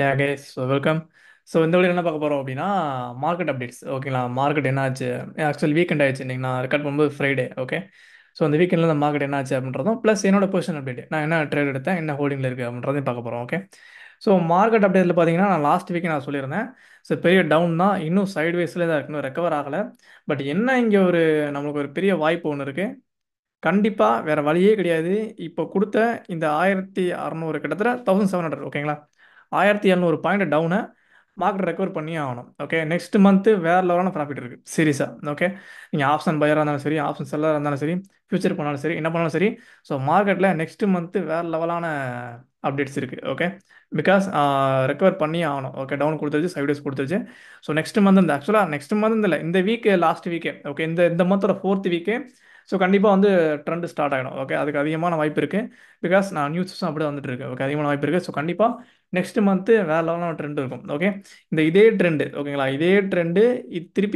யா guys so welcome so இந்த video என்ன பார்க்க போகிறோம் அப்படின்னா மார்க்கெட் அப்டேட்ஸ் ஓகேங்களா மார்க்கெட் என்ன ஆச்சு ஆக்சுவல் வீக்கெண்ட் ஆயிடுச்சு இன்னைக்கு நான் ரெக்கார்ட் பண்ணும்போது ஃப்ரைடே ஓகே ஸோ அந்த வீக்கெண்டில் இந்த மார்க்கெட் என்ன ஆச்சு அப்படின்றதும் ப்ளஸ் என்னோட பொசிஷன் அப்டேட் நான் என்ன ட்ரேட் எடுத்தேன் என்ன ஹோல்டிங்கில் இருக்குது அப்படின்றதையும் பார்க்க போகிறோம் ஓகே ஸோ மார்க்கெட் அப்டேட்டில் பார்த்தீங்கன்னா நான் லாஸ்ட் வீக் நான் சொல்லியிருந்தேன் ஸோ பெரிய டவுன் தான் இன்னும் சைடு வேஸில் தான் இருக்கு இன்னும் ரெக்கவர் ஆகலை பட் என்ன இங்கே ஒரு நம்மளுக்கு ஒரு பெரிய வாய்ப்பு ஒன்று இருக்குது கண்டிப்பாக வேறு வழியே கிடையாது இப்போ கொடுத்த இந்த ஆயிரத்தி அறநூறு கிட்டத்தட்ட தௌசண்ட் செவன் ஹண்ட்ரட் ஓகேங்களா ஆயிரத்தி எழுநூறு பாயிண்ட் டவுனை மார்க்கெட் ரெக்கவர் பண்ணியே ஆகணும் ஓகே நெக்ஸ்ட் மந்த்து வேறு லெவலான ப்ராஃபிட் இருக்குது சீரியஸாக ஓகே நீங்கள் ஆப்ஷன் பையராக இருந்தாலும் சரி ஆப்ஷன் செல்லராக இருந்தாலும் சரி ஃபியூச்சர் பண்ணாலும் சரி என்ன பண்ணாலும் சரி ஸோ மார்க்கெட்டில் நெக்ஸ்ட் மந்த்து வேறு லெவலான அப்டேட்ஸ் இருக்குது ஓகே பிகாஸ் ரெக்கவர் பண்ணியே ஆகணும் ஓகே டவுன் கொடுத்துருச்சு சைவ் கொடுத்துருச்சு ஸோ நெக்ஸ்ட் மந்த் இந்த ஆக்சுவலாக நெக்ஸ்ட் மந்த் இல்லை இந்த வீக்கு லாஸ்ட் வீக்கே ஓகே இந்த இந்த மந்தோட ஃபோர்த் வீக்கே ஸோ கண்டிப்பாக வந்து ட்ரெண்ட் ஸ்டார்ட் ஆகிடும் ஓகே அதுக்கு அதிகமான வாய்ப்பு இருக்குது பிகாஸ் நான் நியூஸஸும் அப்படியே வந்துட்டு இருக்கு ஓகே அதிகமான வாய்ப்பு இருக்குது ஸோ கண்டிப்பாக நெக்ஸ்ட் மந்த்து வேறு லெவலான ட்ரெண்ட் இருக்கும் ஓகே இந்த இதே ட்ரெண்டு ஓகேங்களா இதே ட்ரெண்டு இது திருப்பி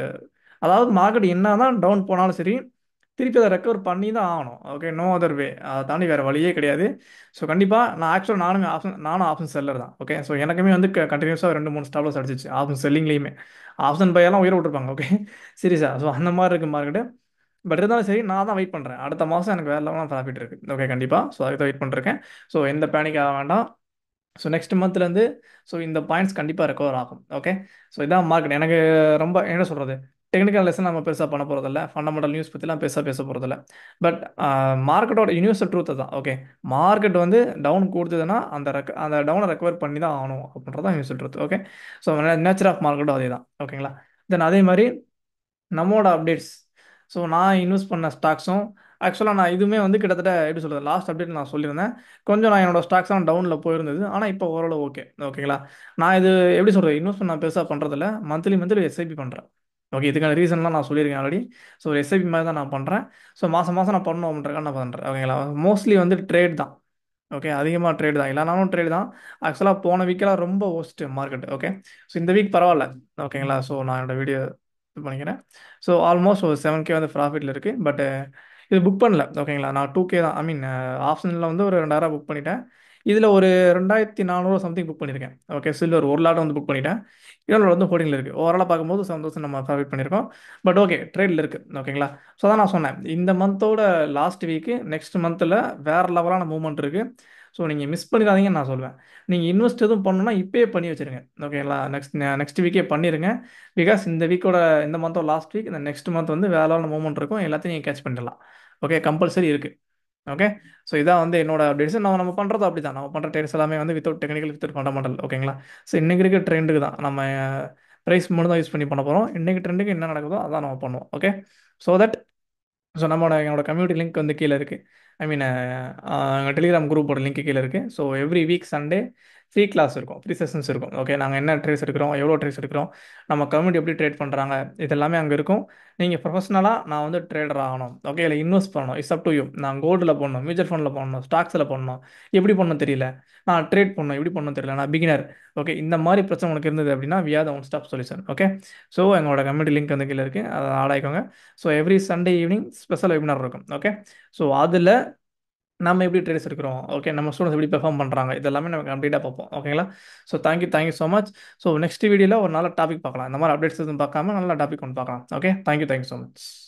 அதாவது மார்க்கெட் என்ன தான் டவுன் போனாலும் சரி திருப்பி அதை ரெக்கவர் பண்ணி தான் ஆகணும் ஓகே நோ அதர் வே அதை தாண்டி வேறு வழியே கிடையாது ஸோ கண்டிப்பாக நான் ஆக்சுவலாக நானுமே ஆப்ஷன் நானும் ஆப்ஷன் செல்லர் தான் ஓகே ஸோ எனக்குமே வந்து கண்டினியூஸாக ரெண்டு மூணு ஸ்டாப்லஸ் அடிச்சிச்சு ஆப்ஷன் செல்லிங்லேயுமே ஆப்ஷன் பையெல்லாம் உயிரை விட்டுருப்பாங்க ஓகே சீரியஸாக ஸோ அந்த மாதிரி இருக்குது மார்க்கெட்டு பட் இருந்தாலும் சரி நான் தான் வெயிட் பண்ணுறேன் அடுத்த மாதம் எனக்கு வேறு லெவலாக ப்ராஃபிட் இருக்குது ஓகே கண்டிப்பாக ஸோ அதுக்கு தான் வெயிட் பண்ணிருக்கேன் ஸோ எந்த பேனிக் ஆக வேண்டாம் ஸோ நெக்ஸ்ட் மந்த்லேருந்து ஸோ இந்த பாயிண்ட்ஸ் கண்டிப்பாக ரெக்கவர் ஆகும் ஓகே ஸோ இதான் மார்க்கெட் எனக்கு ரொம்ப என்ன சொல்கிறது டெக்னிக்கல் லெசன் நம்ம பெருசாக பண்ண போகிறதில்ல ஃபண்டமெண்டல் நியூஸ் பற்றிலாம் பெருசாக பேச போகிறதில்ல பட் மார்க்கெட்டோட யூனிவர்சல் ட்ரூத்து தான் ஓகே மார்க்கெட் வந்து டவுன் கொடுத்ததுன்னா அந்த ரெக்க அந்த டவுனை ரெக்கவர் பண்ணி தான் ஆகணும் அப்படின்றது தான் universal truth okay so nature of மார்க்கெட்டும் அதே தான் ஓகேங்களா தென் அதே மாதிரி நம்மளோட அப்டேட்ஸ் ஸோ நான் இன்வெஸ்ட் பண்ண ஸ்டாக்ஸும் ஆக்சுவலாக நான் இதுவுமே வந்து கிட்டத்தட்ட எப்படி சொல்கிறது லாஸ்ட் அப்டேட் நான் சொல்லியிருந்தேன் கொஞ்சம் நான் என்னோட ஸ்டாக்ஸ்லாம் டவுனில் போயிருந்தது ஆனால் இப்போ ஓரளவு ஓகே ஓகேங்களா நான் இது எப்படி சொல்கிறது இன்வெஸ்ட் நான் பெருசாக பண்ணுறதில்ல மந்த்லி மந்த்லி எஸ்ஐபி பண்ணுறேன் ஓகே இதுக்கான ரீசன்லாம் நான் சொல்லியிருக்கேன் ஆல்ரெடி ஸோ எஸ்ஐபி மாதிரி தான் நான் பண்ணுறேன் ஸோ மாதம் மாதம் நான் பண்ணணும் அப்படின்றக்காக நான் பண்ணுறேன் ஓகேங்களா மோஸ்ட்லி வந்து ட்ரேட் தான் ஓகே அதிகமாக ட்ரேட் தான் இல்லைனாலும் ட்ரேட் தான் ஆக்சுவலாக போன வீக்கெல்லாம் ரொம்ப ஒஸ்ட்டு மார்க்கெட் ஓகே ஸோ இந்த வீக் பரவாயில்ல ஓகேங்களா ஸோ நான் என்னோட வீடியோ இது பண்ணிக்கிறேன் ஸோ ஆல்மோஸ்ட் ஒரு செவன் கே வந்து ப்ராஃபிட்டில் இருக்குது பட் இது புக் பண்ணல ஓகேங்களா நான் டூ கே தான் ஐ மீன் ஆப்ஷனில் வந்து ஒரு ரெண்டாயிரம் புக் பண்ணிட்டேன் இதில் ஒரு ரெண்டாயிரத்தி நானூறு சம்திங் புக் பண்ணியிருக்கேன் ஓகே சில்வர் ஒரு லாட் வந்து புக் பண்ணிட்டேன் இன்னொரு வந்து ஹோல்டிங்கில் இருக்குது ஓவராலாக பார்க்கும்போது செவன் தௌசண்ட் நம்ம ப்ராஃபிட் பண்ணியிருக்கோம் பட் ஓகே ட்ரேடில் இருக்குது ஓகேங்களா ஸோ தான் நான் சொன்னேன் இந்த மந்தோட லாஸ்ட் வீக்கு நெக்ஸ்ட் மந்தில் வேறு லெவலான மூவ்மெண்ட் இருக்குது ஸோ நீங்கள் மிஸ் பண்ணிடாதீங்கன்னு நான் சொல்லுவேன் நீங்கள் இன்வெஸ்ட் எதுவும் பண்ணணும்னா இப்போயே பண்ணி வச்சுருங்க ஓகேங்களா நெக்ஸ்ட் நெக்ஸ்ட் வீக்கே பண்ணிடுங்க பிகாஸ் இந்த வீக்கோட இந்த மந்தோட லாஸ்ட் வீக் இந்த நெக்ஸ்ட் மந்த் வந்து வேலையான மூவ்மெண்ட் இருக்கும் எல்லாத்தையும் நீங்கள் கேட்ச் பண்ணிடலாம் ஓகே கம்பல்சரி இருக்குது ஓகே ஸோ இதான் வந்து என்னோட அப்டேட்ஸ் நம்ம நம்ம பண்ணுறது அப்படி தான் நம்ம பண்ணுற ட்ரேட்ஸ் எல்லாமே வந்து வித்தவுட் டெக்னிக்கல் வித்தவுட் ஃபண்டமெண்டல் ஓகேங்களா ஸோ இன்றைக்கி இருக்க ட்ரெண்டுக்கு தான் நம்ம ப்ரைஸ் மட்டும் தான் யூஸ் பண்ணி பண்ண போகிறோம் இன்றைக்கி ட்ரெண்டுக்கு என்ன நடக்குதோ அதான் நம்ம பண்ணுவோம் ஓகே ஸோ தட் ஸோ நம்மளோட என்னோட கம்யூனிட்டி லிங்க் வந்து கீழே இருக்குது ஐ மீன் எங்கள் டெலிகிராம் குரூப்போட லிங்க் கீழே இருக்குது so every week Sunday free class இருக்கும் ஃப்ரீ செஷன்ஸ் இருக்கும் ஓகே நாங்கள் என்ன ட்ரேஸ் எடுக்கிறோம் எவ்வளோ ட்ரேஸ் எடுக்கிறோம் நம்ம கம்யூனிட்டி எப்படி ட்ரேட் பண்ணுறாங்க இது எல்லாமே அங்கே இருக்கும் நீங்கள் ப்ரொஃபஷனலாக நான் வந்து ட்ரேடர் ஆகணும் ஓகே இல்லை இன்வெஸ்ட் பண்ணணும் இட்ஸ் அப் டு யூ நான் கோல்டில் போடணும் மியூச்சுவல் ஃபண்டில் போடணும் ஸ்டாக்ஸில் போடணும் எப்படி பண்ணணும் தெரியல நான் ட்ரேட் பண்ணணும் எப்படி பண்ணணும் தெரியல நான் பிகினர் ஓகே இந்த மாதிரி பிரச்சனை உனக்கு இருந்தது அப்படின்னா we are the one stop solution okay so எங்களோட கம்யூனிட்டி லிங்க் வந்து கீழே இருக்குது அதை ஆடாய்க்கோங்க so every Sunday evening special webinar இருக்கும் ஓகே ஸோ அதில் நம்ம எப்படி ட்ரேட்ஸ் இருக்கிறோம் ஓகே நம்ம ஸ்டூடெண்ட்ஸ் எப்படி பெர்ஃபார்ம் பண்ணுறாங்க இது எல்லாமே நம்ம கம்ப்ளீட்டாக பார்ப்போம் ஓகேங்களா so thank you thank you so much so next வீடியோவில் ஒரு நல்ல டாபிக் பார்க்கலாம் இந்த மாதிரி அப்டேட்ஸ் எதுவும் பார்க்காம நல்ல டாபிக் ஒன்று பார்க்கலாம் okay thank you thank you so much